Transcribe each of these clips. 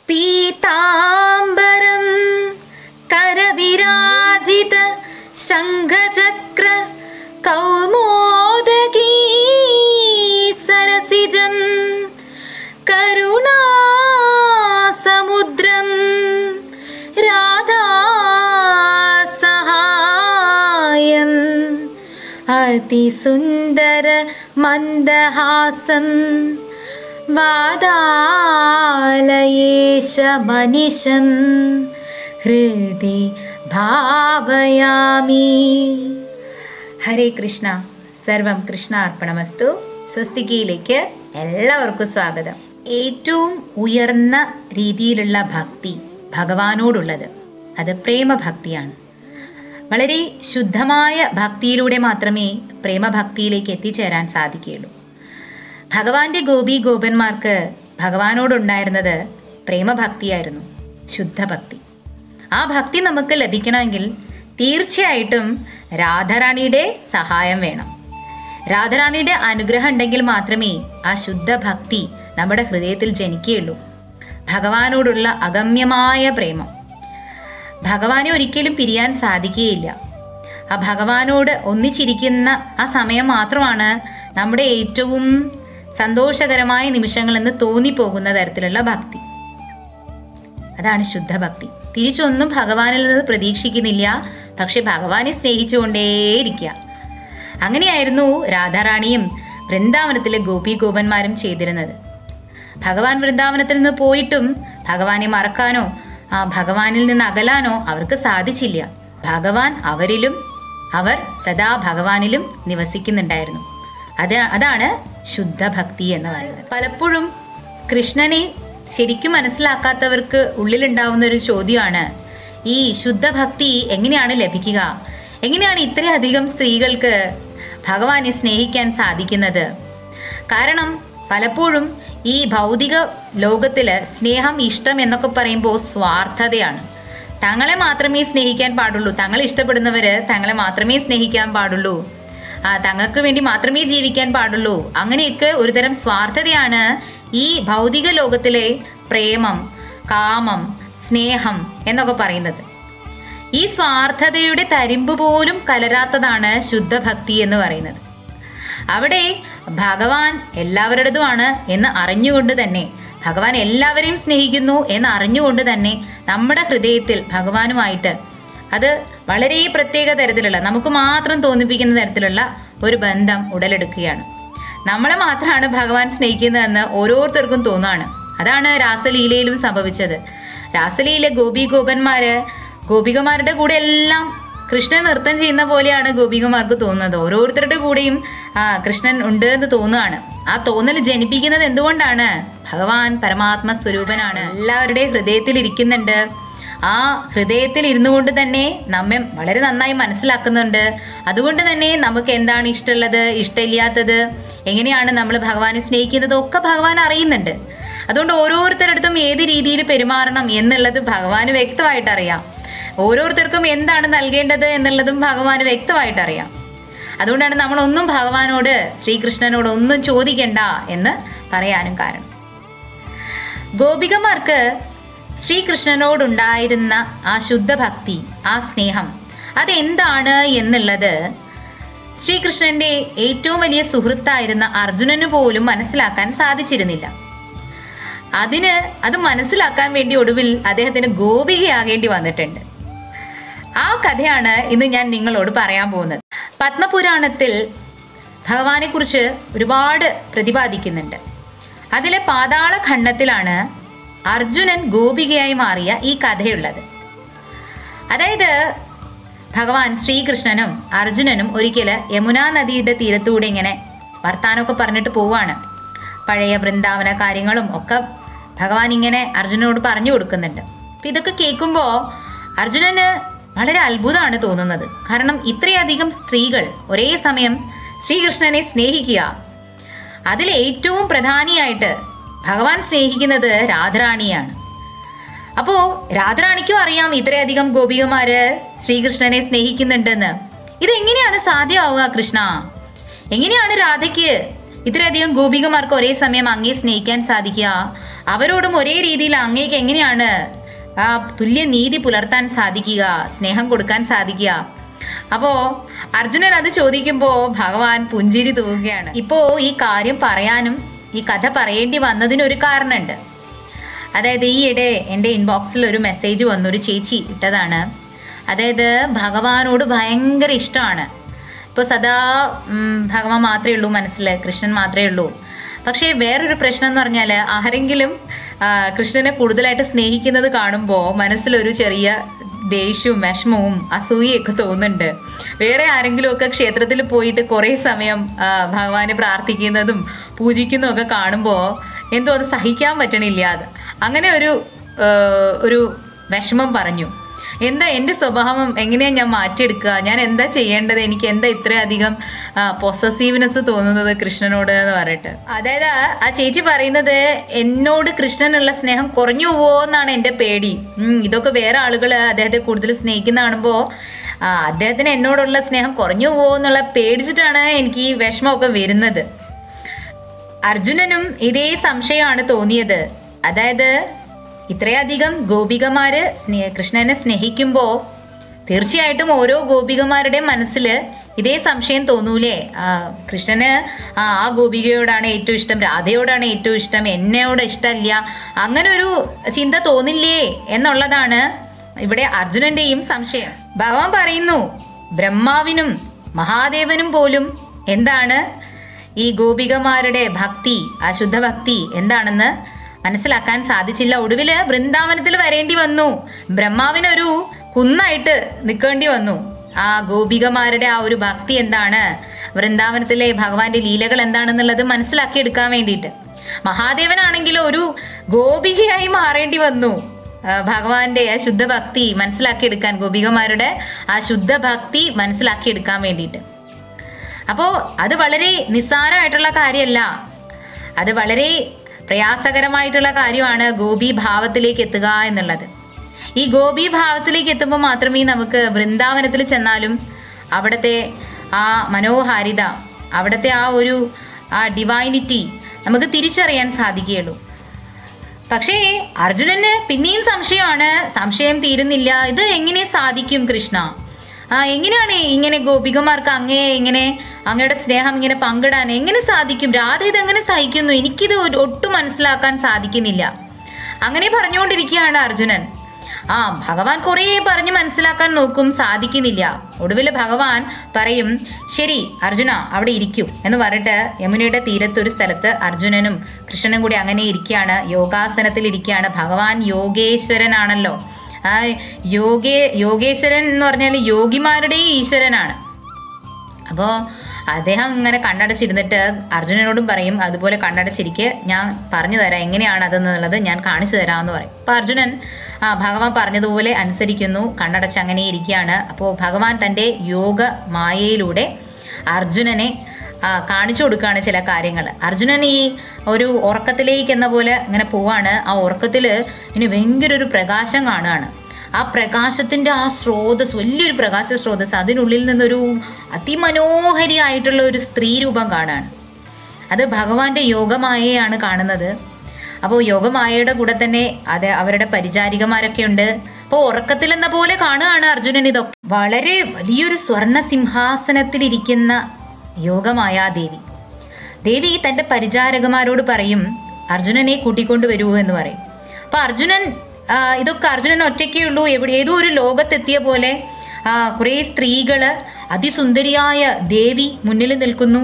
പീതാംബരം കരവിരാജിത ശംഖചക്ര കൗമോദകീ സരസിജം കരുണാസമുദ്രം രാധാസഹായം അതിസുന്ദര മന്ദഹാസം വാദാലയേശമനിശം ഹൃദി ഭാവയാമി ഹരേ കൃഷ്ണ സർവം കൃഷ്ണ അർപ്പണമസ്തു സ്വസ്തികയിലേക്ക് എല്ലാവർക്കും സ്വാഗതം ഏറ്റവും ഉയർന്ന രീതിയിലുള്ള ഭക്തി ഭഗവാനോടുള്ളത് അത് പ്രേമഭക്തിയാണ് വളരെ ശുദ്ധമായ ഭക്തിയിലൂടെ മാത്രമേ പ്രേമഭക്തിയിലേക്ക് എത്തിച്ചേരാൻ സാധിക്കുകയുള്ളൂ ഭഗവാന്റെ ഗോപി ഗോപന്മാർക്ക് ഭഗവാനോടുണ്ടായിരുന്നത് പ്രേമഭക്തിയായിരുന്നു ശുദ്ധഭക്തി ആ ഭക്തി നമുക്ക് ലഭിക്കണമെങ്കിൽ തീർച്ചയായിട്ടും രാധാറാണിയുടെ സഹായം വേണം രാധാറാണിയുടെ അനുഗ്രഹം ഉണ്ടെങ്കിൽ മാത്രമേ ആ ശുദ്ധ ഭക്തി നമ്മുടെ ഹൃദയത്തിൽ ജനിക്കുകയുള്ളൂ ഭഗവാനോടുള്ള അഗമ്യമായ പ്രേമം ഭഗവാനെ ഒരിക്കലും പിരിയാൻ സാധിക്കുകയില്ല ആ ഭഗവാനോട് ഒന്നിച്ചിരിക്കുന്ന ആ സമയം മാത്രമാണ് നമ്മുടെ ഏറ്റവും സന്തോഷകരമായ നിമിഷങ്ങളെന്ന് തോന്നിപ്പോകുന്ന തരത്തിലുള്ള ഭക്തി അതാണ് ശുദ്ധഭക്തി തിരിച്ചൊന്നും ഭഗവാനിൽ നിന്ന് പ്രതീക്ഷിക്കുന്നില്ല പക്ഷെ ഭഗവാനെ സ്നേഹിച്ചുകൊണ്ടേയിരിക്കുക അങ്ങനെയായിരുന്നു രാധാറാണിയും വൃന്ദാവനത്തിലെ ഗോപി ഗോപന്മാരും ചെയ്തിരുന്നത് ഭഗവാൻ വൃന്ദാവനത്തിൽ നിന്ന് പോയിട്ടും ഭഗവാനെ മറക്കാനോ ആ ഭഗവാനിൽ നിന്ന് അകലാനോ അവർക്ക് സാധിച്ചില്ല ഭഗവാൻ അവരിലും അവർ സദാ ഭഗവാനിലും നിവസിക്കുന്നുണ്ടായിരുന്നു അത് അതാണ് ശുദ്ധഭക്തി എന്ന് പറയുന്നത് പലപ്പോഴും കൃഷ്ണനെ ശരിക്കും മനസ്സിലാക്കാത്തവർക്ക് ഉള്ളിലുണ്ടാവുന്ന ഒരു ചോദ്യമാണ് ഈ ശുദ്ധഭക്തി എങ്ങനെയാണ് ലഭിക്കുക എങ്ങനെയാണ് ഇത്രയധികം സ്ത്രീകൾക്ക് ഭഗവാനെ സ്നേഹിക്കാൻ സാധിക്കുന്നത് കാരണം പലപ്പോഴും ഈ ഭൗതിക ലോകത്തിൽ സ്നേഹം ഇഷ്ടം എന്നൊക്കെ പറയുമ്പോൾ സ്വാർത്ഥതയാണ് തങ്ങളെ മാത്രമേ സ്നേഹിക്കാൻ പാടുള്ളൂ തങ്ങളെ ഇഷ്ടപ്പെടുന്നവര് തങ്ങളെ മാത്രമേ സ്നേഹിക്കാൻ പാടുള്ളൂ ആ തങ്ങൾക്ക് വേണ്ടി മാത്രമേ ജീവിക്കാൻ പാടുള്ളൂ അങ്ങനെയൊക്കെ ഒരുതരം സ്വാർത്ഥതയാണ് ഈ ഭൗതിക ലോകത്തിലെ പ്രേമം കാമം സ്നേഹം എന്നൊക്കെ പറയുന്നത് ഈ സ്വാർത്ഥതയുടെ തരിമ്പ് പോലും കലരാത്തതാണ് ശുദ്ധഭക്തി എന്ന് പറയുന്നത് അവിടെ ഭഗവാൻ എല്ലാവരുടേതുമാണ് എന്ന് അറിഞ്ഞുകൊണ്ട് തന്നെ ഭഗവാൻ എല്ലാവരെയും സ്നേഹിക്കുന്നു എന്ന് അറിഞ്ഞുകൊണ്ട് തന്നെ നമ്മുടെ ഹൃദയത്തിൽ ഭഗവാനുമായിട്ട് അത് വളരെ പ്രത്യേക തരത്തിലുള്ള നമുക്ക് മാത്രം തോന്നിപ്പിക്കുന്ന തരത്തിലുള്ള ഒരു ബന്ധം ഉടലെടുക്കുകയാണ് നമ്മളെ മാത്രമാണ് ഭഗവാൻ സ്നേഹിക്കുന്നതെന്ന് ഓരോരുത്തർക്കും തോന്നുകയാണ് അതാണ് രാസലീലയിലും സംഭവിച്ചത് രാസലീല ഗോപി ഗോപന്മാര് ഗോപികമാരുടെ കൂടെ എല്ലാം കൃഷ്ണൻ നൃത്തം ചെയ്യുന്ന പോലെയാണ് ഗോപികമാർക്ക് തോന്നുന്നത് ഓരോരുത്തരുടെ കൂടെയും ആ കൃഷ്ണൻ ഉണ്ട് എന്ന് തോന്നുകയാണ് ആ തോന്നൽ ജനിപ്പിക്കുന്നത് എന്തുകൊണ്ടാണ് ഭഗവാൻ പരമാത്മ സ്വരൂപനാണ് എല്ലാവരുടെയും ഹൃദയത്തിൽ ഇരിക്കുന്നുണ്ട് ആ ഹൃദയത്തിൽ ഇരുന്നു കൊണ്ട് തന്നെ നമ്മെ വളരെ നന്നായി മനസ്സിലാക്കുന്നുണ്ട് അതുകൊണ്ട് തന്നെ നമുക്ക് എന്താണ് ഇഷ്ടമുള്ളത് ഇഷ്ടമില്ലാത്തത് എങ്ങനെയാണ് നമ്മൾ ഭഗവാനെ സ്നേഹിക്കുന്നത് ഒക്കെ ഭഗവാൻ അറിയുന്നുണ്ട് അതുകൊണ്ട് ഓരോരുത്തരടുത്തും ഏത് രീതിയിൽ പെരുമാറണം എന്നുള്ളത് ഭഗവാന് വ്യക്തമായിട്ട് അറിയാം ഓരോരുത്തർക്കും എന്താണ് നൽകേണ്ടത് എന്നുള്ളതും ഭഗവാന് വ്യക്തമായിട്ട് അറിയാം അതുകൊണ്ടാണ് നമ്മളൊന്നും ഭഗവാനോട് ശ്രീകൃഷ്ണനോട് ഒന്നും ചോദിക്കണ്ട എന്ന് പറയാനും കാരണം ഗോപികമാർക്ക് ശ്രീകൃഷ്ണനോടുണ്ടായിരുന്ന ആ ശുദ്ധഭക്തി ആ സ്നേഹം അതെന്താണ് എന്നുള്ളത് ശ്രീകൃഷ്ണന്റെ ഏറ്റവും വലിയ സുഹൃത്തായിരുന്ന അർജുനന് പോലും മനസ്സിലാക്കാൻ സാധിച്ചിരുന്നില്ല അതിന് അത് മനസ്സിലാക്കാൻ വേണ്ടി ഒടുവിൽ അദ്ദേഹത്തിന് ഗോപികയാകേണ്ടി വന്നിട്ടുണ്ട് ആ കഥയാണ് ഇന്ന് ഞാൻ നിങ്ങളോട് പറയാൻ പോകുന്നത് പത്മപുരാണത്തിൽ ഭഗവാനെക്കുറിച്ച് ഒരുപാട് പ്രതിപാദിക്കുന്നുണ്ട് അതിലെ പാതാള ഖണ്ഡത്തിലാണ് അർജുനൻ ഗോപികയായി മാറിയ ഈ കഥയുള്ളത് അതായത് ഭഗവാൻ ശ്രീകൃഷ്ണനും അർജുനനും ഒരിക്കൽ യമുനാ നദിയുടെ തീരത്തൂടെ ഇങ്ങനെ വർത്താനമൊക്കെ പറഞ്ഞിട്ട് പോവാണ് പഴയ വൃന്ദാവന കാര്യങ്ങളും ഒക്കെ ഭഗവാൻ ഇങ്ങനെ അർജുനനോട് പറഞ്ഞു കൊടുക്കുന്നുണ്ട് അപ്പം ഇതൊക്കെ കേൾക്കുമ്പോൾ അർജുനന് വളരെ അത്ഭുതമാണ് തോന്നുന്നത് കാരണം ഇത്രയധികം സ്ത്രീകൾ ഒരേ സമയം ശ്രീകൃഷ്ണനെ സ്നേഹിക്കുക അതിൽ ഏറ്റവും പ്രധാനിയായിട്ട് ഭഗവാൻ സ്നേഹിക്കുന്നത് രാധാറാണിയാണ് അപ്പോൾ രാധാറാണിക്കും അറിയാം ഇത്രയധികം ഗോപികമാര് ശ്രീകൃഷ്ണനെ സ്നേഹിക്കുന്നുണ്ടെന്ന് ഇതെങ്ങനെയാണ് സാധ്യമാവുക കൃഷ്ണ എങ്ങനെയാണ് രാധയ്ക്ക് ഇത്രയധികം ഗോപികമാർക്ക് ഒരേ സമയം അങ്ങേ സ്നേഹിക്കാൻ സാധിക്കുക അവരോടും ഒരേ രീതിയിൽ അങ്ങേക്ക് എങ്ങനെയാണ് ആ തുല്യ നീതി പുലർത്താൻ സാധിക്കുക സ്നേഹം കൊടുക്കാൻ സാധിക്കുക അപ്പോ അർജുനൻ അത് ചോദിക്കുമ്പോൾ ഭഗവാൻ പുഞ്ചിരി തൂവുകയാണ് ഇപ്പോ ഈ കാര്യം പറയാനും ഈ കഥ പറയേണ്ടി വന്നതിനൊരു കാരണമുണ്ട് അതായത് ഈയിടെ എൻ്റെ ഇൻബോക്സിൽ ഒരു മെസ്സേജ് വന്നു ഒരു ചേച്ചി ഇട്ടതാണ് അതായത് ഭഗവാനോട് ഭയങ്കര ഇഷ്ടമാണ് ഇപ്പോൾ സദാ ഉം, ഭഗവാൻ മാത്രമേ ഉള്ളൂ മനസ്സിൽ കൃഷ്ണൻ മാത്രമേ ഉള്ളൂ പക്ഷേ വേറൊരു പ്രശ്നം എന്ന് പറഞ്ഞാൽ ആരെങ്കിലും ആ, കൃഷ്ണനെ കൂടുതലായിട്ട് സ്നേഹിക്കുന്നത് കാണുമ്പോൾ മനസ്സിലൊരു ചെറിയ ദേഷ്യവും വിഷമവും അസൂയയൊക്കെ തോന്നുന്നുണ്ട് വേറെ ആരെങ്കിലും ഒക്കെ ക്ഷേത്രത്തിൽ പോയിട്ട് കുറേ സമയം ആ, ഭഗവാനെ പ്രാർത്ഥിക്കുന്നതും പൂജിക്കുന്നതും ഒക്കെ കാണുമ്പോൾ എന്തോ അത് സഹിക്കാൻ പറ്റണില്ല അത് അങ്ങനെ ഒരു ആ, ഒരു വിഷമം പറഞ്ഞു എന്താ എൻ്റെ സ്വഭാവം എങ്ങനെയാണ് ഞാൻ മാറ്റിയെടുക്കുക ഞാൻ എന്താ ചെയ്യേണ്ടത് എനിക്ക് എന്താ ഇത്രയധികം പൊസസീവ്നെസ് തോന്നുന്നത് കൃഷ്ണനോട് എന്ന് പറയട്ടെ അതായത് ആ- ആ ചേച്ചി പറയുന്നത് എന്നോട് കൃഷ്ണനുള്ള സ്നേഹം കുറഞ്ഞു പോവോ എന്നാണ് എൻ്റെ പേടി ഉം, ഇതൊക്കെ വേറെ ആളുകൾ അദ്ദേഹത്തെ കൂടുതൽ സ്നേഹിക്കുന്ന കാണുമ്പോൾ അദ്ദേഹത്തിന് എന്നോടുള്ള സ്നേഹം കുറഞ്ഞു പോവോ എന്നുള്ള പേടിച്ചിട്ടാണ് എനിക്ക് ഈ വിഷമമൊക്കെ വരുന്നത് അർജുനനും ഇതേ സംശയമാണ് തോന്നിയത് അതായത് ഇത്രയധികം ഗോപികമാര് സ്നേ കൃഷ്ണനെ സ്നേഹിക്കുമ്പോൾ തീർച്ചയായിട്ടും ഓരോ ഗോപികമാരുടെ മനസ്സിൽ ഇതേ സംശയം തോന്നൂലേ ആ, കൃഷ്ണന് ആ ആ ഗോപികയോടാണ് ഏറ്റവും ഇഷ്ടം രാധയോടാണ് ഏറ്റവും ഇഷ്ടം എന്നോട് ഇഷ്ടമല്ല അങ്ങനെ ഒരു ചിന്ത തോന്നില്ലേ എന്നുള്ളതാണ് ഇവിടെ അർജുനന്റെയും സംശയം ഭഗവാൻ പറയുന്നു ബ്രഹ്മാവിനും മഹാദേവനും പോലും എന്താണ് ഈ ഗോപികമാരുടെ ഭക്തി ആ ശുദ്ധഭക്തി എന്താണെന്ന് മനസ്സിലാക്കാൻ സാധിച്ചില്ല ഒടുവില് വൃന്ദാവനത്തിൽ വരേണ്ടി വന്നു ബ്രഹ്മാവിനൊരു കുന്നായിട്ട് നിൽക്കേണ്ടി വന്നു ആ ഗോപികമാരുടെ ആ ഒരു ഭക്തി എന്താണ് വൃന്ദാവനത്തിലെ ഭഗവാന്റെ ലീലകൾ എന്താണെന്നുള്ളത് മനസ്സിലാക്കിയെടുക്കാൻ വേണ്ടിയിട്ട് മഹാദേവനാണെങ്കിൽ ഒരു ഗോപികയായി മാറേണ്ടി വന്നു ആ, ഭഗവാന്റെ ആ ശുദ്ധഭക്തി മനസ്സിലാക്കിയെടുക്കാൻ ഗോപികമാരുടെ ആ ശുദ്ധഭക്തി മനസ്സിലാക്കിയെടുക്കാൻ വേണ്ടിയിട്ട് അപ്പോൾ അത് വളരെ നിസ്സാരമായിട്ടുള്ള കാര്യമല്ല അത് വളരെ പ്രയാസകരമായിട്ടുള്ള കാര്യമാണ് ഗോപി ഭാവത്തിലേക്ക് എത്തുക എന്നുള്ളത് ഈ ഗോപി ഭാവത്തിലേക്ക് എത്തുമ്പോൾ മാത്രമേ നമുക്ക് വൃന്ദാവനത്തിൽ ചെന്നാലും അവിടുത്തെ ആ മനോഹാരിത അവിടുത്തെ ആ ഒരു ആ ഡിവൈനിറ്റി നമുക്ക് തിരിച്ചറിയാൻ സാധിക്കുകയുള്ളൂ പക്ഷേ അർജുനന് പിന്നെയും സംശയമാണ് സംശയം തീരുന്നില്ല ഇത് എങ്ങനെ സാധിക്കും കൃഷ്ണ ആ എങ്ങനെയാണ് ഇങ്ങനെ ഗോപികമാർക്ക് അങ്ങേ ഇങ്ങനെ അങ്ങയുടെ സ്നേഹം ഇങ്ങനെ പങ്കിടാൻ എങ്ങനെ സാധിക്കും രാധ ഇതെങ്ങനെ സഹിക്കുന്നു എനിക്കിത് ഒരു- ഒട്ടും മനസ്സിലാക്കാൻ സാധിക്കുന്നില്ല അങ്ങനെ പറഞ്ഞുകൊണ്ടിരിക്കുകയാണ് അർജുനൻ ആ ഭഗവാൻ കുറേ പറഞ്ഞ് മനസ്സിലാക്കാൻ നോക്കും സാധിക്കുന്നില്ല ഒടുവിൽ ഭഗവാൻ പറയും ശരി അർജുന അവിടെ ഇരിക്കൂ എന്ന് പറഞ്ഞിട്ട് യമുനയുടെ തീരത്തൊരു സ്ഥലത്ത് അർജുനനും കൃഷ്ണനും കൂടി അങ്ങനെ ഇരിക്കുകയാണ് യോഗാസനത്തിൽ ഇരിക്കുകയാണ് ഭഗവാൻ യോഗേശ്വരനാണല്ലോ ആ യോഗേ യോഗേശ്വരൻ എന്ന് പറഞ്ഞാൽ യോഗിമാരുടെയും ഈശ്വരനാണ് അപ്പോൾ അദ്ദേഹം ഇങ്ങനെ കണ്ണടച്ചിരുന്നിട്ട് അർജുനനോടും പറയും അതുപോലെ കണ്ണടച്ചിരിക്കെ ഞാൻ പറഞ്ഞു തരാം എങ്ങനെയാണ് അതെന്നുള്ളത് ഞാൻ കാണിച്ചു തരാമെന്ന് പറയും അപ്പോൾ അർജുനൻ ആ ഭഗവാൻ പറഞ്ഞതുപോലെ അനുസരിക്കുന്നു കണ്ണടച്ച് അങ്ങനെ ഇരിക്കുകയാണ് അപ്പോൾ ഭഗവാൻ തൻ്റെ യോഗ മായയിലൂടെ അർജുനനെ ആ, കാണിച്ചു കൊടുക്കുകയാണ് ചില കാര്യങ്ങൾ അർജുനൻ ഈ ഒരു ഉറക്കത്തിലേക്ക് എന്ന പോലെ ഇങ്ങനെ പോവാണ് ആ ഉറക്കത്തിൽ ഇനി ഭയങ്കര ഒരു പ്രകാശം കാണുകയാണ് ആ പ്രകാശത്തിൻ്റെ ആ സ്രോതസ് വലിയൊരു പ്രകാശ സ്രോതസ് അതിനുള്ളിൽ നിന്നൊരു അതിമനോഹരിയായിട്ടുള്ള ഒരു സ്ത്രീ രൂപം കാണാണ് അത് ഭഗവാന്റെ യോഗമായയാണ് കാണുന്നത് അപ്പോൾ യോഗമായയുടെ കൂടെ തന്നെ അത് അവരുടെ പരിചാരികമാരൊക്കെ ഉണ്ട് അപ്പോൾ ഉറക്കത്തിൽ എന്ന പോലെ കാണുകയാണ് അർജുനൻ ഇതൊക്കെ വളരെ വലിയൊരു സ്വർണ്ണ സിംഹാസനത്തിലിരിക്കുന്ന യോഗമായാദേവി ദേവി തൻ്റെ പരിചാരകന്മാരോട് പറയും അർജുനനെ കൂട്ടിക്കൊണ്ട് വരൂ എന്ന് പറയും അപ്പോൾ അർജുനൻ ആ, ഇതൊക്കെ അർജുനൻ ഒറ്റയ്ക്കേ ഉള്ളൂ എവിടെ ഏതോ ഒരു ലോകത്തെത്തിയ പോലെ ആ, കുറേ സ്ത്രീകള് അതിസുന്ദരിയായ ദേവി മുന്നിൽ നിൽക്കുന്നു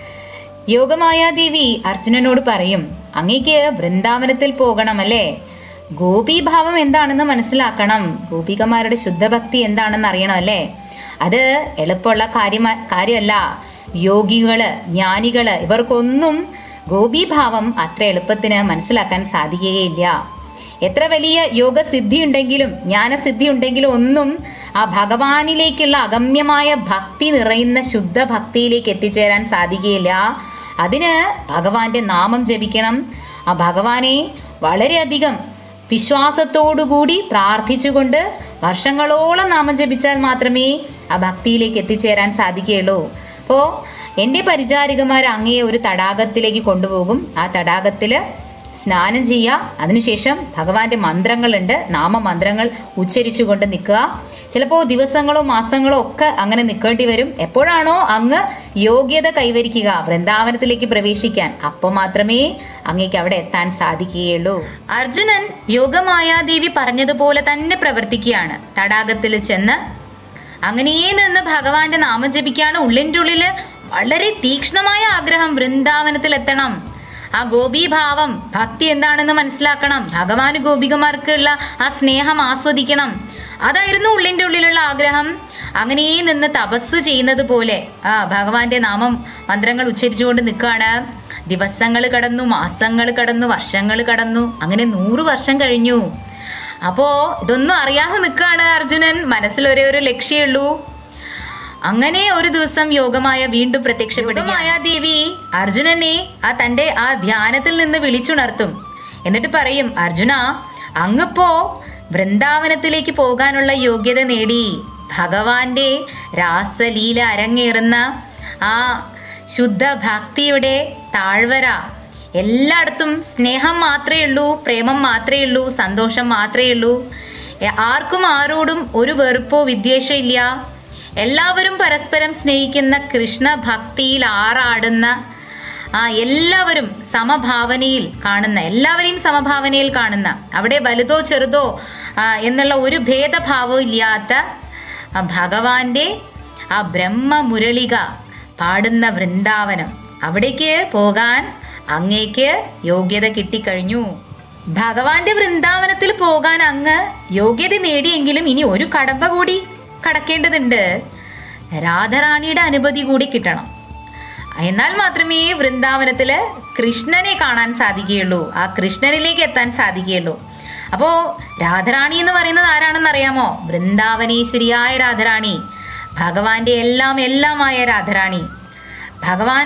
യോഗമായാദേവി അർജുനനോട് പറയും അങ്ങേക്ക് വൃന്ദാവനത്തിൽ പോകണം അല്ലേ ഗോപീഭാവം എന്താണെന്ന് മനസ്സിലാക്കണം ഗോപികമാരുടെ ശുദ്ധഭക്തി എന്താണെന്ന് അറിയണം അല്ലേ അത് എളുപ്പമുള്ള കാര്യമ കാര്യമല്ല യോഗികള് ജ്ഞാനികള് ഇവർക്കൊന്നും ഗോപീഭാവം അത്ര എളുപ്പത്തിന് മനസ്സിലാക്കാൻ സാധിക്കുകയില്ല എത്ര വലിയ യോഗസിദ്ധി ഉണ്ടെങ്കിലും ജ്ഞാനസിദ്ധി ഉണ്ടെങ്കിലും ഒന്നും ആ ഭഗവാനിലേക്കുള്ള അഗമ്യമായ ഭക്തി നിറയുന്ന ശുദ്ധ ഭക്തിയിലേക്ക് എത്തിച്ചേരാൻ സാധിക്കുകയില്ല അതിന് ഭഗവാന്റെ നാമം ജപിക്കണം ആ ഭഗവാനെ വളരെയധികം വിശ്വാസത്തോടുകൂടി പ്രാർത്ഥിച്ചുകൊണ്ട് വർഷങ്ങളോളം നാമം ജപിച്ചാൽ മാത്രമേ ആ ഭക്തിയിലേക്ക് എത്തിച്ചേരാൻ സാധിക്കുകയുള്ളൂ അപ്പോൾ എൻ്റെ പരിചാരികമാർ അങ്ങയെ ഒരു തടാകത്തിലേക്ക് കൊണ്ടുപോകും ആ തടാകത്തിൽ സ്നാനം ചെയ്യുക അതിനുശേഷം ഭഗവാന്റെ മന്ത്രങ്ങളുണ്ട് നാമമന്ത്രങ്ങൾ ഉച്ചരിച്ചുകൊണ്ട് നിൽക്കുക ചിലപ്പോൾ ദിവസങ്ങളോ മാസങ്ങളോ ഒക്കെ അങ്ങനെ നിൽക്കേണ്ടി വരും എപ്പോഴാണോ അങ്ങ് യോഗ്യത കൈവരിക്കുക വൃന്ദാവനത്തിലേക്ക് പ്രവേശിക്കാൻ അപ്പോൾ മാത്രമേ അങ്ങേക്ക് അവിടെ എത്താൻ സാധിക്കുകയുള്ളൂ അർജുനൻ യോഗമായാദേവി പറഞ്ഞതുപോലെ തന്നെ പ്രവർത്തിക്കുകയാണ് തടാകത്തിൽ ചെന്ന് അങ്ങനെ നിന്ന് ഭഗവാന്റെ നാമം ജപിക്കാണ് ഉള്ളിൻ്റെ ഉള്ളില് വളരെ തീക്ഷ്ണമായ ആഗ്രഹം വൃന്ദാവനത്തിൽ എത്തണം ആ ഗോപീഭാവം ഭക്തി എന്താണെന്ന് മനസ്സിലാക്കണം ഭഗവാന് ഗോപികമാർക്കുള്ള ആ സ്നേഹം ആസ്വദിക്കണം അതായിരുന്നു ഉള്ളിൻ്റെ ഉള്ളിലുള്ള ആഗ്രഹം അങ്ങനെ നിന്ന് തപസ് ചെയ്യുന്നത് പോലെ ആ ഭഗവാന്റെ നാമം മന്ത്രങ്ങൾ ഉച്ചരിച്ചുകൊണ്ട് നിൽക്കുകയാണ് ദിവസങ്ങൾ കടന്നു മാസങ്ങൾ കടന്നു വർഷങ്ങൾ കടന്നു അങ്ങനെ നൂറ് വർഷം കഴിഞ്ഞു അപ്പോ ഇതൊന്നും അറിയാതെ നിൽക്കുകയാണ് അർജുനൻ മനസ്സിൽ ഒരേ ഒരു ലക്ഷ്യമുള്ളൂ അങ്ങനെ ഒരു ദിവസം യോഗമായ വീണ്ടും പ്രത്യക്ഷപ്പെടുകമായ ദേവി അർജുനനെ ആ തന്റെ ആ ധ്യാനത്തിൽ നിന്ന് വിളിച്ചുണർത്തും എന്നിട്ട് പറയും അർജുന അങ്ങിപ്പോ വൃന്ദാവനത്തിലേക്ക് പോകാനുള്ള യോഗ്യത നേടി ഭഗവാന്റെ രാസലീല അരങ്ങേറുന്ന ആ ശുദ്ധ ഭക്തിയുടെ താഴ്വര എല്ലായിടത്തും സ്നേഹം മാത്രമേ ഉള്ളൂ പ്രേമം മാത്രമേ ഉള്ളൂ സന്തോഷം മാത്രമേ ഉള്ളൂ എ- ആർക്കും ആരോടും ഒരു വെറുപ്പോ വിദ്വേഷം ഇല്ല എല്ലാവരും പരസ്പരം സ്നേഹിക്കുന്ന കൃഷ്ണ ഭക്തിയിൽ ആറാടുന്ന ആ എല്ലാവരും സമഭാവനയിൽ കാണുന്ന എല്ലാവരെയും സമഭാവനയിൽ കാണുന്ന അവിടെ വലുതോ ചെറുതോ ആ, എന്നുള്ള ഒരു ഭേദഭാവവും ഇല്ലാത്ത ആ ഭഗവാന്റെ ആ ബ്രഹ്മമുരളിക പാടുന്ന വൃന്ദാവനം അവിടേക്ക് പോകാൻ അങ്ങേക്ക് യോഗ്യത കിട്ടിക്കഴിഞ്ഞു ഭഗവാന്റെ വൃന്ദാവനത്തിൽ പോകാൻ അങ്ങ് യോഗ്യത നേടിയെങ്കിലും ഇനി ഒരു കടമ്പ കൂടി കടക്കേണ്ടതുണ്ട് രാധാറാണിയുടെ അനുമതി കൂടി കിട്ടണം എന്നാൽ മാത്രമേ വൃന്ദാവനത്തില് കൃഷ്ണനെ കാണാൻ സാധിക്കുകയുള്ളൂ ആ കൃഷ്ണനിലേക്ക് എത്താൻ സാധിക്കുകയുള്ളൂ അപ്പോൾ രാധാറാണി എന്ന് പറയുന്നത് ആരാണെന്ന് അറിയാമോ വൃന്ദാവനേശ്വരിയായ രാധാറാണി ഭഗവാന്റെ എല്ലാം എല്ലാമായ രാധാറാണി ഭഗവാൻ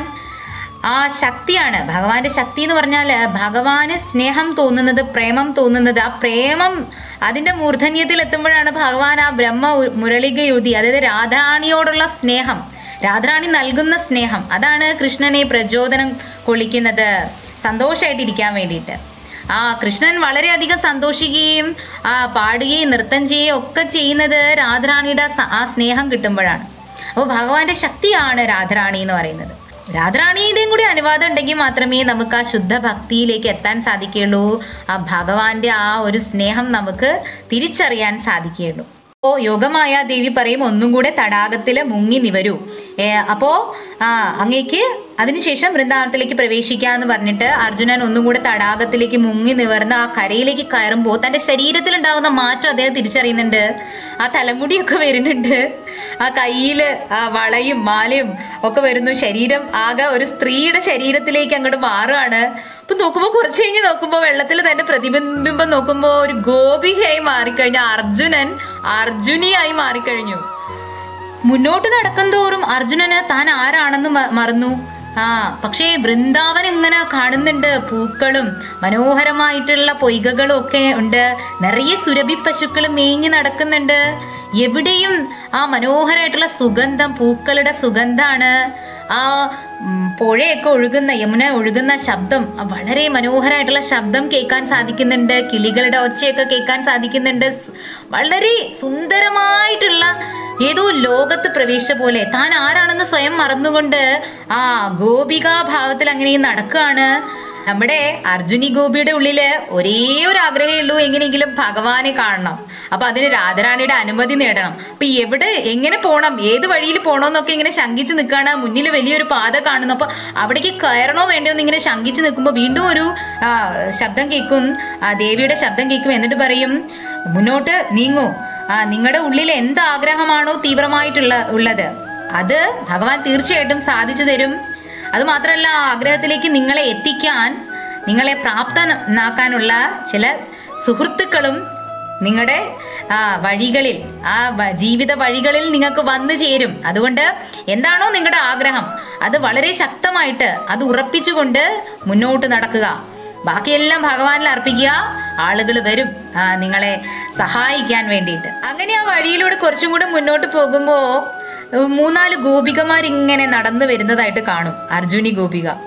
ആ ശക്തിയാണ് ഭഗവാന്റെ ശക്തി എന്ന് പറഞ്ഞാൽ ഭഗവാന് സ്നേഹം തോന്നുന്നത് പ്രേമം തോന്നുന്നത് ആ പ്രേമം അതിൻ്റെ മൂർധന്യത്തിൽ എത്തുമ്പോഴാണ് ഭഗവാൻ ആ ബ്രഹ്മ ഉ- മുരളികയുതി അതായത് രാധാറാണിയോടുള്ള സ്നേഹം രാധാറാണി നൽകുന്ന സ്നേഹം അതാണ് കൃഷ്ണനെ പ്രചോദനം കൊള്ളിക്കുന്നത് സന്തോഷമായിട്ടിരിക്കാൻ വേണ്ടിയിട്ട് ആ കൃഷ്ണൻ വളരെയധികം സന്തോഷിക്കുകയും ആ പാടുകയും നൃത്തം ചെയ്യുകയും ഒക്കെ ചെയ്യുന്നത് രാധാറാണിയുടെ സ- ആ സ്നേഹം കിട്ടുമ്പോഴാണ് അപ്പോൾ ഭഗവാന്റെ ശക്തിയാണ് രാധാറാണി എന്ന് പറയുന്നത് രാധാറാണിയുടെയും കൂടി അനുവാദം ഉണ്ടെങ്കിൽ മാത്രമേ നമുക്ക് ആ ശുദ്ധ ഭക്തിയിലേക്ക് എത്താൻ സാധിക്കുകയുള്ളൂ ആ ഭഗവാന്റെ ആ ഒരു സ്നേഹം നമുക്ക് തിരിച്ചറിയാൻ സാധിക്കുകയുള്ളൂ ഓ യോഗമായ ദേവി പറയും ഒന്നും കൂടെ തടാകത്തിൽ മുങ്ങി നിവരൂ ഏ, അപ്പോ ആ അങ്ങേക്ക് അതിനുശേഷം വൃന്ദാവനത്തിലേക്ക് പ്രവേശിക്കാന്ന് പറഞ്ഞിട്ട് അർജുനൻ ഒന്നും കൂടെ തടാകത്തിലേക്ക് മുങ്ങി നിവർന്ന് ആ കരയിലേക്ക് കയറുമ്പോൾ തന്റെ ശരീരത്തിൽ ഉണ്ടാകുന്ന മാറ്റം അദ്ദേഹം തിരിച്ചറിയുന്നുണ്ട് ആ തലമുടിയൊക്കെ വരുന്നുണ്ട് ആ കയ്യില് ആ വളയും മാലയും ഒക്കെ വരുന്നു ശരീരം ആകെ ഒരു സ്ത്രീയുടെ ശരീരത്തിലേക്ക് അങ്ങോട്ട് മാറുകയാണ് അപ്പൊ നോക്കുമ്പോ കുറച്ച് കഴിഞ്ഞ് നോക്കുമ്പോ വെള്ളത്തിൽ തന്നെ പ്രതിബിംബം നോക്കുമ്പോ ഒരു ഗോപികയായി മാറിക്കഴിഞ്ഞ അർജുനൻ അർജുനിയായി മാറിക്കഴിഞ്ഞു മുന്നോട്ട് നടക്കും തോറും അർജുനന് താൻ ആരാണെന്ന് മ- മറന്നു ആ പക്ഷേ വൃന്ദാവൻ ഇങ്ങനെ കാണുന്നുണ്ട് പൂക്കളും മനോഹരമായിട്ടുള്ള പൊയ്കകളും ഒക്കെ ഉണ്ട് നിറയെ സുരഭി പശുക്കളും മേഞ്ഞു നടക്കുന്നുണ്ട് എവിടെയും ആ മനോഹരമായിട്ടുള്ള സുഗന്ധം പൂക്കളുടെ സുഗന്ധാണ് ആ ഉം, പുഴയൊക്കെ ഒഴുകുന്ന യമുന ഒഴുകുന്ന ശബ്ദം ആ വളരെ മനോഹരമായിട്ടുള്ള ശബ്ദം കേൾക്കാൻ സാധിക്കുന്നുണ്ട് കിളികളുടെ ഒച്ചയൊക്കെ കേൾക്കാൻ സാധിക്കുന്നുണ്ട് സ്- വളരെ സുന്ദരമായിട്ടുള്ള ഏതോ ലോകത്ത് പ്രവേശിച്ച പോലെ താൻ ആരാണെന്ന് സ്വയം മറന്നുകൊണ്ട് ആ ഗോപികാ ഭാവത്തിൽ അങ്ങനെ നടക്കുകയാണ് നമ്മുടെ അർജുനി ഗോപിയുടെ ഉള്ളില് ഒരേ ഒരു ആഗ്രഹമേ ഉള്ളൂ എങ്ങനെയെങ്കിലും ഭഗവാനെ കാണണം അപ്പൊ അതിന് രാധാറാണിയുടെ അനുമതി നേടണം അപ്പൊ എവിടെ എങ്ങനെ പോകണം ഏത് വഴിയിൽ പോകണമെന്നൊക്കെ ഇങ്ങനെ ശങ്കിച്ച് നിൽക്കുകയാണ് മുന്നിൽ വലിയൊരു പാത കാണുന്നു അപ്പൊ അവിടേക്ക് കയറണോ വേണ്ടയോ എന്ന് ഇങ്ങനെ ശങ്കിച്ച് നിൽക്കുമ്പോൾ വീണ്ടും ഒരു ആ, ശബ്ദം കേൾക്കും ആ ദേവിയുടെ ശബ്ദം കേൾക്കും എന്നിട്ട് പറയും മുന്നോട്ട് നീങ്ങൂ ആ നിങ്ങളുടെ ഉള്ളിൽ എന്ത് ആഗ്രഹമാണോ തീവ്രമായിട്ടുള്ള ഉള്ളത് അത് ഭഗവാൻ തീർച്ചയായിട്ടും സാധിച്ചു തരും അത് മാത്രമല്ല ആ ആഗ്രഹത്തിലേക്ക് നിങ്ങളെ എത്തിക്കാൻ നിങ്ങളെ പ്രാപ്തനാക്കാനുള്ള ചില സുഹൃത്തുക്കളും നിങ്ങളുടെ ആ വഴികളിൽ ആ വ- ജീവിത വഴികളിൽ നിങ്ങൾക്ക് വന്നു ചേരും അതുകൊണ്ട് എന്താണോ നിങ്ങളുടെ ആഗ്രഹം അത് വളരെ ശക്തമായിട്ട് അത് ഉറപ്പിച്ചുകൊണ്ട് മുന്നോട്ട് നടക്കുക ബാക്കിയെല്ലാം ഭഗവാനിൽ അർപ്പിക്കുക ആളുകൾ വരും ആ, നിങ്ങളെ സഹായിക്കാൻ വേണ്ടിയിട്ട് അങ്ങനെ ആ വഴിയിലൂടെ കുറച്ചും കൂടെ മുന്നോട്ട് പോകുമ്പോൾ മൂന്നാല് ഗോപികമാർ ഇങ്ങനെ നടന്നു വരുന്നതായിട്ട് കാണും അർജുനി ഗോപിക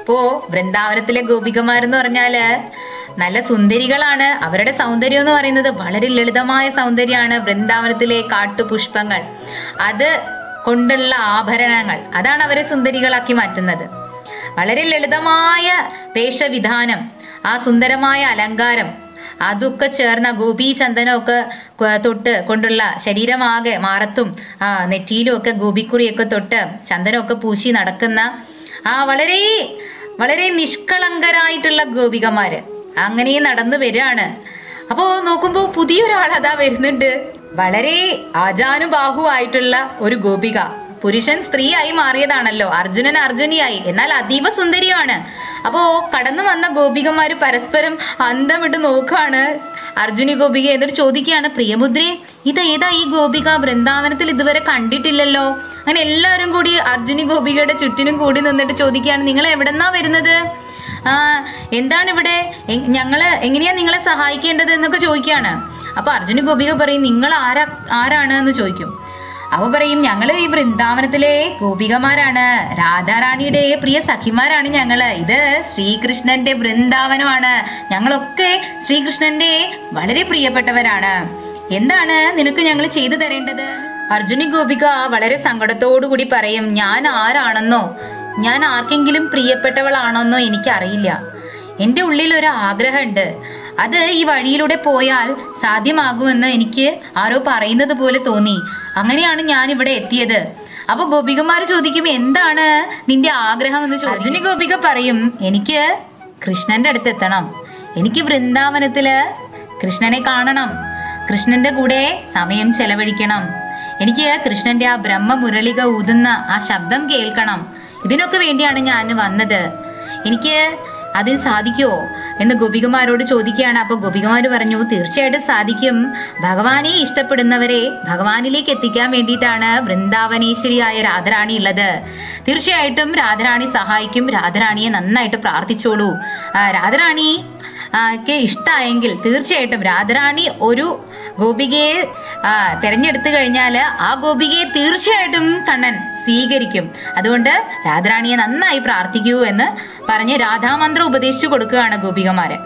ഇപ്പോ വൃന്ദാവനത്തിലെ ഗോപികമാരെന്ന് പറഞ്ഞാല് നല്ല സുന്ദരികളാണ് അവരുടെ സൗന്ദര്യം എന്ന് പറയുന്നത് വളരെ ലളിതമായ സൗന്ദര്യമാണ് വൃന്ദാവനത്തിലെ കാട്ടുപുഷ്പങ്ങൾ അത് കൊണ്ടുള്ള ആഭരണങ്ങൾ അതാണ് അവരെ സുന്ദരികളാക്കി മാറ്റുന്നത് വളരെ ലളിതമായ വേഷവിധാനം ആ സുന്ദരമായ അലങ്കാരം അതൊക്കെ ചേർന്ന ഗോപി ചന്ദനമൊക്കെ കൊ- തൊട്ട് കൊണ്ടുള്ള ശരീരമാകെ മാറത്തും ആ നെറ്റിയിലും ഒക്കെ ഗോപിക്കുറിയൊക്കെ തൊട്ട് ചന്ദനമൊക്കെ പൂശി നടക്കുന്ന ആ വളരെ വളരെ നിഷ്കളങ്കരായിട്ടുള്ള ഗോപികമാര് അങ്ങനെ നടന്നു വരികയാണ് അപ്പോ നോക്കുമ്പോ പുതിയൊരാൾ അതാ വരുന്നുണ്ട് വളരെ ആജാനുബാഹുവായിട്ടുള്ള ഒരു ഗോപിക പുരുഷൻ സ്ത്രീയായി മാറിയതാണല്ലോ അർജുനൻ അർജുനിയായി എന്നാൽ അതീവ സുന്ദരിയാണ് അപ്പോ കടന്നു വന്ന ഗോപികമാര് പരസ്പരം അന്തമിട്ട് നോക്കാണ് അർജുനി ഗോപിക എന്നിട്ട് ചോദിക്കുകയാണ് പ്രിയമുദ്രേ ഇത് ഏതാ ഈ ഗോപിക വൃന്ദാവനത്തിൽ ഇതുവരെ കണ്ടിട്ടില്ലല്ലോ അങ്ങനെ എല്ലാവരും കൂടി അർജുനി ഗോപികയുടെ ചുറ്റിനും കൂടി നിന്നിട്ട് ചോദിക്കുകയാണ് നിങ്ങൾ എവിടെന്നാ വരുന്നത് ആ എന്താണ് ഇവിടെ എ- ഞങ്ങള് എങ്ങനെയാ നിങ്ങളെ സഹായിക്കേണ്ടത് എന്നൊക്കെ ചോദിക്കുകയാണ് അപ്പൊ അർജുന ഗോപിക പറയും നിങ്ങൾ ആരാ ആരാണ് എന്ന് ചോദിക്കും അവ പറയും ഞങ്ങൾ ഈ വൃന്ദാവനത്തിലെ ഗോപികമാരാണ് രാധാറാണിയുടെ പ്രിയ സഖിമാരാണ് ഞങ്ങള് ഇത് ശ്രീകൃഷ്ണന്റെ വൃന്ദാവനമാണ് ഞങ്ങളൊക്കെ ശ്രീകൃഷ്ണന്റെ വളരെ പ്രിയപ്പെട്ടവരാണ് എന്താണ് നിനക്ക് ഞങ്ങൾ ചെയ്തു തരേണ്ടത് അർജുന ഗോപിക വളരെ സങ്കടത്തോടു കൂടി പറയും ഞാൻ ആരാണെന്നോ ഞാൻ ആർക്കെങ്കിലും പ്രിയപ്പെട്ടവളാണെന്നോ എനിക്കറിയില്ല എൻ്റെ ഉള്ളിൽ ഒരു ആഗ്രഹമുണ്ട് അത് ഈ വഴിയിലൂടെ പോയാൽ സാധ്യമാകുമെന്ന് എനിക്ക് ആരോ പറയുന്നത് പോലെ തോന്നി അങ്ങനെയാണ് ഞാൻ ഇവിടെ എത്തിയത് അപ്പൊ ഗോപികമാർ ചോദിക്കും എന്താണ് നിന്റെ ആഗ്രഹം എന്ന് ചോദിക്കും അർജുന ഗോപിക പറയും എനിക്ക് കൃഷ്ണന്റെ അടുത്ത് എത്തണം എനിക്ക് വൃന്ദാവനത്തില് കൃഷ്ണനെ കാണണം കൃഷ്ണന്റെ കൂടെ സമയം ചെലവഴിക്കണം എനിക്ക് കൃഷ്ണന്റെ ആ ബ്രഹ്മമുരളിക ഊതുന്ന ആ ശബ്ദം കേൾക്കണം ഇതിനൊക്കെ വേണ്ടിയാണ് ഞാൻ വന്നത് എനിക്ക് അതിന് സാധിക്കുമോ എന്ന് ഗോപികമാരോട് ചോദിക്കുകയാണ് അപ്പോൾ ഗോപികമാർ പറഞ്ഞു തീർച്ചയായിട്ടും സാധിക്കും ഭഗവാനെ ഇഷ്ടപ്പെടുന്നവരെ ഭഗവാനിലേക്ക് എത്തിക്കാൻ വേണ്ടിയിട്ടാണ് വൃന്ദാവനേശ്വരിയായ രാധാറാണി ഉള്ളത് തീർച്ചയായിട്ടും രാധാറാണി സഹായിക്കും രാധാറാണിയെ നന്നായിട്ട് പ്രാർത്ഥിച്ചോളൂ ആ, രാധാറാണി ആ, ഒക്കെ ഇഷ്ടമായെങ്കിൽ തീർച്ചയായിട്ടും രാധാറാണി ഒരു ഗോപികയെ ആ, തെരഞ്ഞെടുത്തു കഴിഞ്ഞാൽ ആ ഗോപികയെ തീർച്ചയായിട്ടും കണ്ണൻ സ്വീകരിക്കും അതുകൊണ്ട് രാധാറാണിയെ നന്നായി പ്രാർത്ഥിക്കൂ എന്ന് പറഞ്ഞ് രാധാമന്ത്രം ഉപദേശിച്ചു കൊടുക്കുകയാണ് ഗോപികമാര്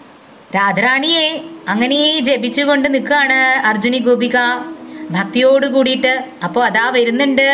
രാധാറാണിയെ അങ്ങനെ ജപിച്ചുകൊണ്ട് നിൽക്കുകയാണ് അർജുനി ഗോപിക ഭക്തിയോട് കൂടിയിട്ട് അപ്പോൾ അതാ വരുന്നുണ്ട്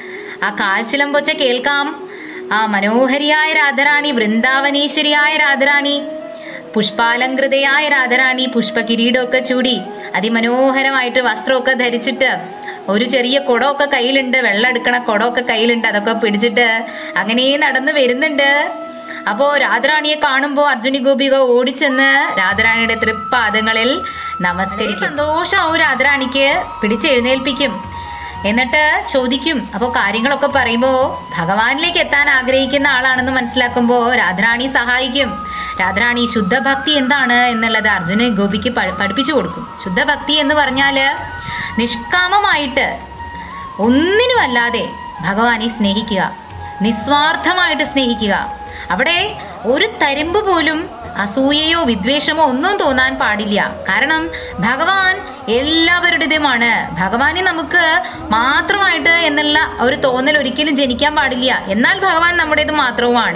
ആ കാൽച്ചിലമ്പൊച്ച കേൾക്കാം ആ മനോഹരിയായ രാധാറാണി വൃന്ദാവനീശ്വരിയായ രാധാറാണി പുഷ്പാലങ്കൃതയായ രാധാറാണി പുഷ്പകിരീടമൊക്കെ ചൂടി അതിമനോഹരമായിട്ട് വസ്ത്രമൊക്കെ ധരിച്ചിട്ട് ഒരു ചെറിയ കുടമൊക്കെ കയ്യിലുണ്ട് വെള്ളം എടുക്കണ കുടമൊക്കെ കയ്യിലുണ്ട് അതൊക്കെ പിടിച്ചിട്ട് അങ്ങനെ നടന്ന് വരുന്നുണ്ട് അപ്പോ രാധാറാണിയെ കാണുമ്പോൾ അർജുനി ഗോപിക ഓടിച്ചെന്ന് രാധാറാണിയുടെ തൃപ്പാദങ്ങളിൽ നമസ്കരിക്കും സന്തോഷമാവും രാധാറാണിക്ക് പിടിച്ചെഴുന്നേൽപ്പിക്കും എന്നിട്ട് ചോദിക്കും അപ്പോൾ കാര്യങ്ങളൊക്കെ പറയുമ്പോൾ ഭഗവാനിലേക്ക് എത്താൻ ആഗ്രഹിക്കുന്ന ആളാണെന്ന് മനസ്സിലാക്കുമ്പോൾ രാധാറാണി സഹായിക്കും രാധാറാണി ശുദ്ധഭക്തി എന്താണ് എന്നുള്ളത് അർജുന ഗോപിക്ക് പഠി- പഠിപ്പിച്ചു കൊടുക്കും ശുദ്ധഭക്തി എന്ന് പറഞ്ഞാൽ നിഷ്കാമമായിട്ട് ഒന്നിനുമല്ലാതെ ഭഗവാനെ സ്നേഹിക്കുക നിസ്വാർത്ഥമായിട്ട് സ്നേഹിക്കുക അവിടെ ഒരു തരിമ്പ് പോലും അസൂയയോ വിദ്വേഷമോ ഒന്നും തോന്നാൻ പാടില്ല കാരണം ഭഗവാൻ എല്ലാവരുടേതുമാണ് ഭഗവാനെ നമുക്ക് മാത്രമായിട്ട് എന്നുള്ള ഒരു തോന്നൽ ഒരിക്കലും ജനിക്കാൻ പാടില്ല എന്നാൽ ഭഗവാൻ നമ്മുടേത് മാത്രവുമാണ്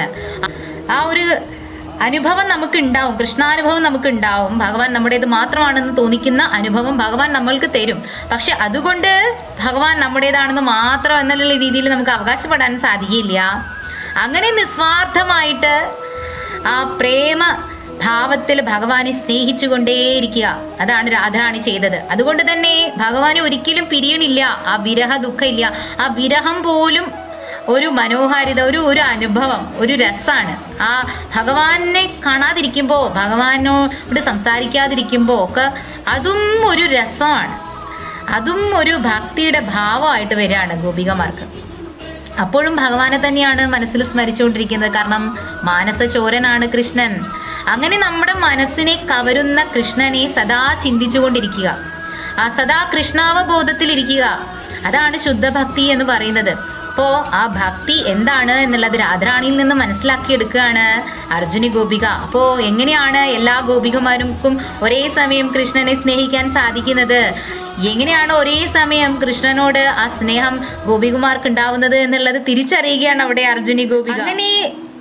ആ ഒരു അനുഭവം നമുക്ക് ഉണ്ടാവും കൃഷ്ണാനുഭവം നമുക്ക് ഉണ്ടാവും ഭഗവാൻ നമ്മുടേത് മാത്രമാണെന്ന് തോന്നിക്കുന്ന അനുഭവം ഭഗവാൻ നമ്മൾക്ക് തരും പക്ഷെ അതുകൊണ്ട് ഭഗവാൻ നമ്മുടേതാണെന്ന് മാത്രം എന്നുള്ള രീതിയിൽ നമുക്ക് അവകാശപ്പെടാൻ സാധിക്കില്ല അങ്ങനെ നിസ്വാർത്ഥമായിട്ട് ആ പ്രേമ ഭാവത്തിൽ ഭഗവാനെ സ്നേഹിച്ചുകൊണ്ടേയിരിക്കുക അതാണ് രാധാറാണി ചെയ്തത് അതുകൊണ്ട് തന്നെ ഭഗവാനെ ഒരിക്കലും പിരിയണില്ല ആ വിരഹ ദുഃഖമില്ല ആ വിരഹം പോലും ഒരു മനോഹാരിത ഒരു ഒരു അനുഭവം ഒരു രസമാണ് ആ ഭഗവാനെ കാണാതിരിക്കുമ്പോൾ ഭഗവാനോട് സംസാരിക്കാതിരിക്കുമ്പോൾ ഒക്കെ അതും ഒരു രസമാണ് അതും ഒരു ഭക്തിയുടെ ഭാവമായിട്ട് വരികയാണ് ഗോപികമാർക്ക് അപ്പോഴും ഭഗവാനെ തന്നെയാണ് മനസ്സിൽ സ്മരിച്ചുകൊണ്ടിരിക്കുന്നത് കാരണം മാനസചോരനാണ് കൃഷ്ണൻ അങ്ങനെ നമ്മുടെ മനസ്സിനെ കവരുന്ന കൃഷ്ണനെ സദാ ചിന്തിച്ചുകൊണ്ടിരിക്കുക ആ സദാ കൃഷ്ണാവബോധത്തിലിരിക്കുക അതാണ് ശുദ്ധഭക്തി എന്ന് പറയുന്നത് അപ്പോൾ ആ ഭക്തി എന്താണ് എന്നുള്ളത് രാധാറാണിയിൽ നിന്ന് മനസ്സിലാക്കിയെടുക്കുകയാണ് അർജുനി ഗോപിക അപ്പോൾ എങ്ങനെയാണ് എല്ലാ ഗോപികമാർക്കും ഒരേ സമയം കൃഷ്ണനെ സ്നേഹിക്കാൻ സാധിക്കുന്നത് എങ്ങനെയാണ് ഒരേ സമയം കൃഷ്ണനോട് ആ സ്നേഹം ഗോപികുമാർക്ക് ഉണ്ടാവുന്നത് എന്നുള്ളത് തിരിച്ചറിയുകയാണ് അവിടെ അർജുനി ഗോപിക അങ്ങനെ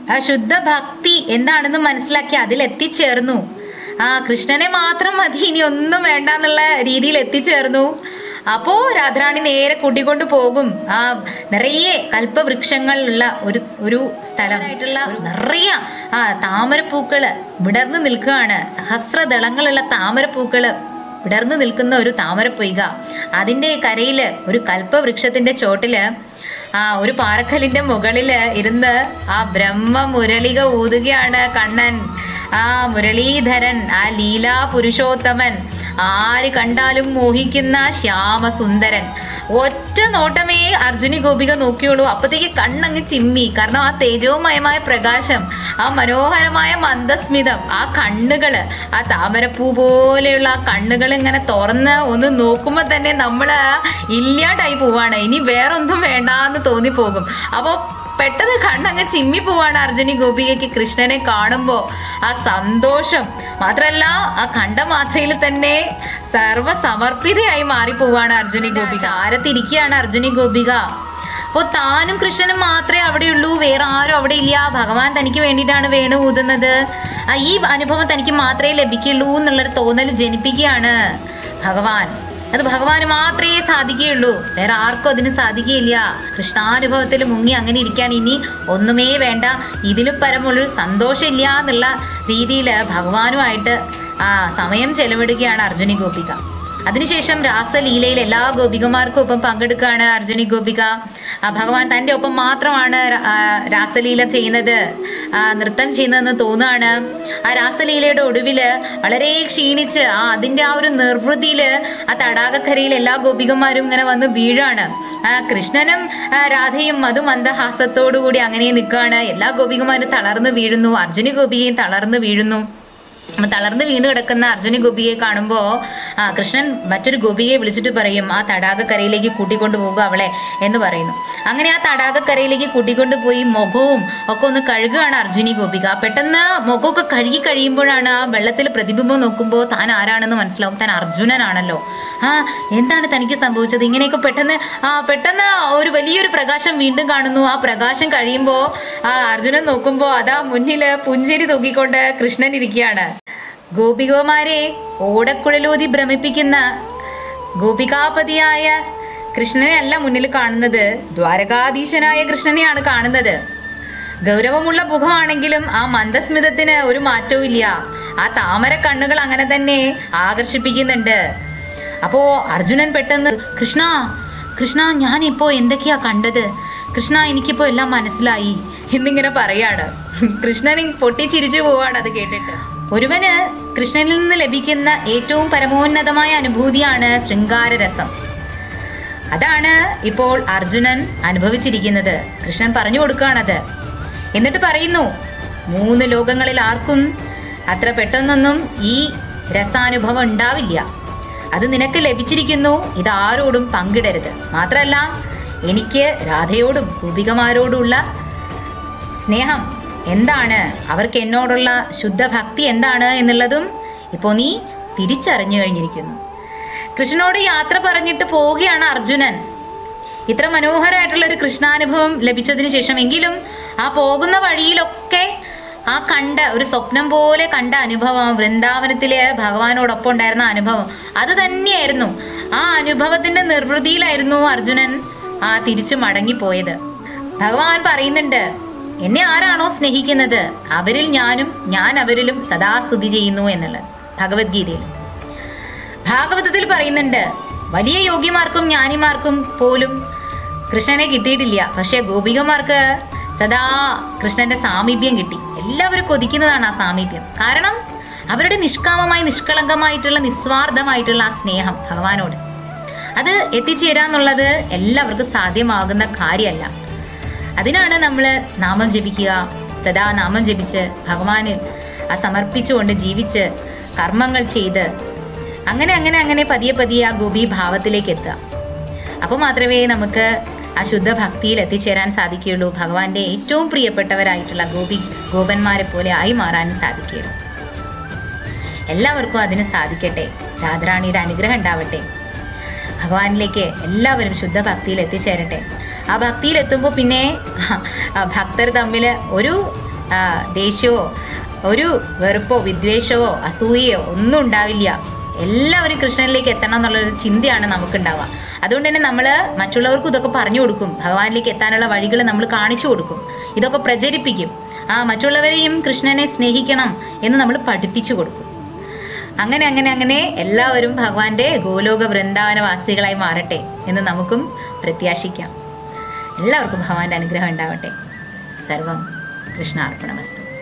ആ ശുദ്ധ ഭക്തി എന്താണെന്ന് മനസ്സിലാക്കി അതിൽ എത്തിച്ചേർന്നു ആ കൃഷ്ണനെ മാത്രം മതി ഇനി ഒന്നും വേണ്ട എന്നുള്ള രീതിയിൽ എത്തിച്ചേർന്നു അപ്പോ രാധാറാണി നേരെ കൂട്ടിക്കൊണ്ട് പോകും ആ നിറയെ കൽപ്പവൃക്ഷങ്ങളുള്ള ഒരു ഒരു സ്ഥലമായിട്ടുള്ള നിറയെ ആ താമരപ്പൂക്കള് വിടർന്നു നിൽക്കുകയാണ് സഹസ്രദളങ്ങളുള്ള താമരപ്പൂക്കള് വിടർന്നു നിൽക്കുന്ന ഒരു താമരപ്പൊയ്ക അതിൻ്റെ കരയില് ഒരു കൽപ്പവൃക്ഷത്തിന്റെ ചോട്ടില് ആ ഒരു പാറക്കല്ലിന്റെ മുകളില് ഇരുന്ന് ആ ബ്രഹ്മ മുരളിക ഊതുകയാണ് കണ്ണൻ ആ മുരളീധരൻ ആ ലീലാ പുരുഷോത്തമൻ ആര് കണ്ടാലും മോഹിക്കുന്ന ശ്യാമസുന്ദരൻ ഒറ്റ നോട്ടമേ അർജുനി ഗോപിക നോക്കിയുള്ളൂ അപ്പത്തേക്ക് കണ്ണങ്ങ് ചിമ്മി കാരണം ആ തേജോമയമായ പ്രകാശം ആ മനോഹരമായ മന്ദസ്മിതം ആ കണ്ണുകള് ആ താമരപ്പൂ പോലെയുള്ള ആ കണ്ണുകൾ ഇങ്ങനെ തുറന്ന് ഒന്ന് നോക്കുമ്പോൾ തന്നെ നമ്മള് ഇല്ലാണ്ടായി പോവാണ് ഇനി വേറൊന്നും വേണ്ടാന്ന് തോന്നിപ്പോകും അപ്പോൾ പെട്ടെന്ന് കണ്ണങ്ങ് ചിമ്മി പോവാണ് അർജുനി ഗോപികയ്ക്ക് കൃഷ്ണനെ കാണുമ്പോൾ ആ സന്തോഷം മാത്രല്ല ആ കണ്ട മാത്രയിൽ തന്നെ സർവസമർപ്പിതയായി മാറിപ്പോവാണ് അർജുനി ഗോപിക ആരത്തിരിക്കുകയാണ് അർജുനി ഗോപിക അപ്പോൾ താനും കൃഷ്ണനും മാത്രമേ അവിടെയുള്ളൂ വേറെ ആരും അവിടെ ഇല്ല ഭഗവാൻ തനിക്ക് വേണ്ടിയിട്ടാണ് വേണു ഊതുന്നത് ആ ഈ അനുഭവം തനിക്ക് മാത്രമേ ലഭിക്കുള്ളൂ എന്നുള്ളൊരു തോന്നൽ ജനിപ്പിക്കുകയാണ് ഭഗവാൻ അത് ഭഗവാന് മാത്രമേ സാധിക്കുകയുള്ളൂ വേറെ ആർക്കും അതിന് സാധിക്കുകയില്ല കൃഷ്ണാനുഭവത്തിൽ മുങ്ങി അങ്ങനെ ഇരിക്കാൻ ഇനി ഒന്നുമേ വേണ്ട ഇതിലും പരമുള്ള സന്തോഷമില്ല എന്നുള്ള രീതിയിൽ ഭഗവാനുമായിട്ട് ആ സമയം ചെലവിടുകയാണ് അർജുനി ഗോപിക അതിനുശേഷം രാസലീലയിൽ എല്ലാ ഗോപികമാർക്കും ഒപ്പം പങ്കെടുക്കുകയാണ് അർജുനി ഗോപിക ആ ഭഗവാൻ തൻ്റെ ഒപ്പം മാത്രമാണ് ര- ആ രാസലീല ചെയ്യുന്നത് ആ നൃത്തം ചെയ്യുന്നതെന്ന് തോന്നുകയാണ് ആ രാസലീലയുടെ ഒടുവിൽ വളരെ ക്ഷീണിച്ച് ആ അതിൻ്റെ ആ ഒരു നിർവൃതിയിൽ ആ തടാകക്കരയിൽ എല്ലാ ഗോപികമാരും ഇങ്ങനെ വന്ന് വീഴാണ് ആ കൃഷ്ണനും ആ രാധയും അതും മന്ദഹാസത്തോടു കൂടി അങ്ങനെ നിൽക്കുകയാണ് എല്ലാ ഗോപികമാരും തളർന്നു വീഴുന്നു അർജുന ഗോപികയും തളർന്നു വീഴുന്നു അപ്പൊ തളർന്ന് വീണ് കിടക്കുന്ന അർജുന ഗോപിയെ കാണുമ്പോൾ ആ കൃഷ്ണൻ മറ്റൊരു ഗോപികയെ വിളിച്ചിട്ട് പറയും ആ തടാകക്കരയിലേക്ക് കൂട്ടിക്കൊണ്ടു പോകുക അവളെ എന്ന് പറയുന്നു അങ്ങനെ ആ തടാകക്കരയിലേക്ക് കൂട്ടിക്കൊണ്ടു പോയി മുഖവും ഒക്കെ ഒന്ന് കഴുകുകയാണ് അർജുനി ഗോപിക പെട്ടെന്ന് മുഖമൊക്കെ കഴുകി കഴിയുമ്പോഴാണ് ആ വെള്ളത്തിൽ പ്രതിബിംബം നോക്കുമ്പോൾ താൻ ആരാണെന്ന് മനസ്സിലാവും താൻ അർജുനനാണല്ലോ ആ എന്താണ് തനിക്ക് സംഭവിച്ചത് ഇങ്ങനെയൊക്കെ പെട്ടെന്ന് ആ പെട്ടെന്ന് ഒരു വലിയൊരു പ്രകാശം വീണ്ടും കാണുന്നു ആ പ്രകാശം കഴിയുമ്പോൾ ആ അർജുനൻ നോക്കുമ്പോൾ അതാ മുന്നില് പുഞ്ചിരി തൂക്കിക്കൊണ്ട് കൃഷ്ണൻ ഇരിക്കുകയാണ് ഗോപികമാരെ ഓടക്കുഴലൂതി ഭ്രമിപ്പിക്കുന്ന ഗോപികാപതിയായ കൃഷ്ണനെ അല്ല മുന്നിൽ കാണുന്നത് ദ്വാരകാധീശനായ കൃഷ്ണനെയാണ് കാണുന്നത് ഗൗരവമുള്ള മുഖമാണെങ്കിലും ആ മന്ദസ്മിതത്തിന് ഒരു മാറ്റവും ഇല്ല ആ താമര കണ്ണുകൾ അങ്ങനെ തന്നെ ആകർഷിപ്പിക്കുന്നുണ്ട് അപ്പോ അർജുനൻ പെട്ടെന്ന് കൃഷ്ണ കൃഷ്ണ ഞാനിപ്പോ എന്തൊക്കെയാ കണ്ടത് കൃഷ്ണ എനിക്കിപ്പോ എല്ലാം മനസ്സിലായി എന്നിങ്ങനെ പറയാണ് കൃഷ്ണൻ പൊട്ടിച്ചിരിച്ചു പോവാണ് അത് കേട്ടിട്ട് ഒരുവന് കൃഷ്ണനിൽ നിന്ന് ലഭിക്കുന്ന ഏറ്റവും പരമോന്നതമായ അനുഭൂതിയാണ് ശൃംഗാരരസം അതാണ് ഇപ്പോൾ അർജുനൻ അനുഭവിച്ചിരിക്കുന്നത് കൃഷ്ണൻ പറഞ്ഞു കൊടുക്കുകയാണത് എന്നിട്ട് പറയുന്നു മൂന്ന് ലോകങ്ങളിൽ ആർക്കും അത്ര പെട്ടെന്നൊന്നും ഈ രസാനുഭവം ഉണ്ടാവില്ല അത് നിനക്ക് ലഭിച്ചിരിക്കുന്നു ഇത് ആരോടും പങ്കിടരുത് മാത്രമല്ല എനിക്ക് രാധയോടും ഗോപികമാരോടുള്ള സ്നേഹം എന്താണ് അവർക്ക് എന്നോടുള്ള ശുദ്ധഭക്തി എന്താണ് എന്നുള്ളതും ഇപ്പോൾ നീ തിരിച്ചറിഞ്ഞു കഴിഞ്ഞിരിക്കുന്നു കൃഷ്ണനോട് യാത്ര പറഞ്ഞിട്ട് പോവുകയാണ് അർജുനൻ ഇത്ര മനോഹരമായിട്ടുള്ള ഒരു കൃഷ്ണാനുഭവം ലഭിച്ചതിന് ശേഷം എങ്കിലും ആ പോകുന്ന വഴിയിലൊക്കെ ആ കണ്ട ഒരു സ്വപ്നം പോലെ കണ്ട അനുഭവം വൃന്ദാവനത്തിലെ ഭഗവാനോടൊപ്പം ഉണ്ടായിരുന്ന അനുഭവം അത് തന്നെയായിരുന്നു ആ അനുഭവത്തിന്റെ നിർവൃതിയിലായിരുന്നു അർജുനൻ ആ തിരിച്ചു മടങ്ങിപ്പോയത് ഭഗവാൻ പറയുന്നുണ്ട് എന്നെ ആരാണോ സ്നേഹിക്കുന്നത് അവരിൽ ഞാനും ഞാൻ അവരിലും സദാ സ്തുതി ചെയ്യുന്നു എന്നുള്ളത് ഭഗവത്ഗീതയിൽ ഭാഗവതത്തിൽ പറയുന്നുണ്ട് വലിയ യോഗ്യമാർക്കും ജ്ഞാനിമാർക്കും പോലും കൃഷ്ണനെ കിട്ടിയിട്ടില്ല പക്ഷേ ഗോപികമാർക്ക് സദാ കൃഷ്ണന്റെ സാമീപ്യം കിട്ടി എല്ലാവരും കൊതിക്കുന്നതാണ് ആ സാമീപ്യം കാരണം അവരുടെ നിഷ്കാമമായി നിഷ്കളങ്കമായിട്ടുള്ള നിസ്വാർത്ഥമായിട്ടുള്ള ആ സ്നേഹം ഭഗവാനോട് അത് എത്തിച്ചേരാന്നുള്ളത് എല്ലാവർക്കും സാധ്യമാകുന്ന കാര്യമല്ല അതിനാണ് നമ്മൾ നാമം ജപിക്കുക സദാ നാമം ജപിച്ച് ഭഗവാനിൽ ആ സമർപ്പിച്ചുകൊണ്ട് ജീവിച്ച് കർമ്മങ്ങൾ ചെയ്ത് അങ്ങനെ അങ്ങനെ അങ്ങനെ പതിയെ പതിയെ ആ ഗോപി ഭാവത്തിലേക്ക് എത്തുക അപ്പോൾ മാത്രമേ നമുക്ക് ആ ശുദ്ധ ഭക്തിയിൽ എത്തിച്ചേരാൻ സാധിക്കുകയുള്ളൂ ഭഗവാന്റെ ഏറ്റവും പ്രിയപ്പെട്ടവരായിട്ടുള്ള ഗോപി ഗോപന്മാരെ പോലെ ആയി മാറാനും സാധിക്കുകയുള്ളൂ എല്ലാവർക്കും അതിന് സാധിക്കട്ടെ രാധാറാണിയുടെ അനുഗ്രഹം ഉണ്ടാവട്ടെ ഭഗവാനിലേക്ക് എല്ലാവരും ശുദ്ധ ഭക്തിയിൽ എത്തിച്ചേരട്ടെ ആ ഭക്തിയിൽ എത്തുമ്പോൾ പിന്നെ ആ ഭക്തർ തമ്മിൽ ഒരു ആ, ദേഷ്യമോ ഒരു വെറുപ്പോ വിദ്വേഷമോ അസൂയയോ ഒന്നും ഉണ്ടാവില്ല എല്ലാവരും കൃഷ്ണനിലേക്ക് എത്തണം എന്നുള്ളൊരു ചിന്തയാണ് നമുക്കുണ്ടാവുക അതുകൊണ്ട് തന്നെ നമ്മൾ മറ്റുള്ളവർക്കും ഇതൊക്കെ പറഞ്ഞു കൊടുക്കും ഭഗവാനിലേക്ക് എത്താനുള്ള വഴികൾ നമ്മൾ കാണിച്ചു കൊടുക്കും ഇതൊക്കെ പ്രചരിപ്പിക്കും ആ മറ്റുള്ളവരെയും കൃഷ്ണനെ സ്നേഹിക്കണം എന്ന് നമ്മൾ പഠിപ്പിച്ചു കൊടുക്കും അങ്ങനെ അങ്ങനെ അങ്ങനെ എല്ലാവരും ഭഗവാന്റെ ഗോലോക വൃന്ദാവനവാസികളായി മാറട്ടെ എന്ന് നമുക്കും പ്രത്യാശിക്കാം എല്ലാവർക്കും ഭഗവാന്റെ അനുഗ്രഹം ഉണ്ടാവട്ടെ സർവം കൃഷ്ണാർപ്പണമസ്തു